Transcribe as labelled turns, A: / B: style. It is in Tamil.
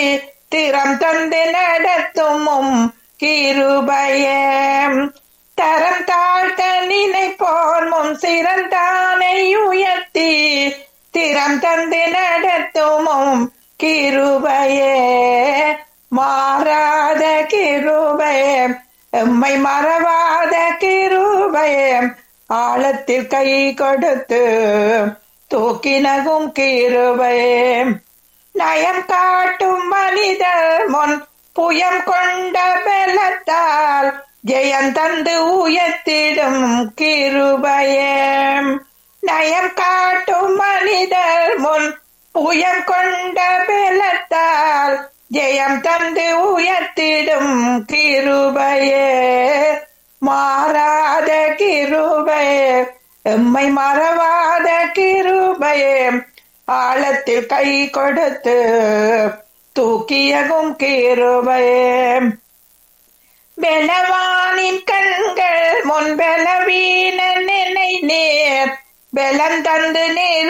A: திறம் தந்து நடத்துமும் கிருபயம் தரம் தாழ்த்த நினைப்போர் முன் சிறந்தானை உயர்த்தி திறம் தந்து நடத்துமும் கிருபையே மாறாத கிருபையே எம்மை மறவாத கிருபையே ஆழத்தில் கை கொடுத்து தூக்கினகும் கிருபையே நயம் காட்டும் மனிதர் முன் புயம் கொண்ட பலத்தால் ஜெயம் தந்து உயர்த்திடும் கிருபையே நயம் காட்டும் மனிதர் முன் புயம் கொண்ட பலத்தால் ஜெயம் தந்து உயர்த்திடும் கிருபையே மாறாத கிருபையே எம்மை மறவாத கிருபையே ஆழத்தில் கை கொடுத்து தூக்கியகும் கிருபையே பெலவானின் கண்கள் முன் பலவீன நினை நேர் பலம் தந்து நீர்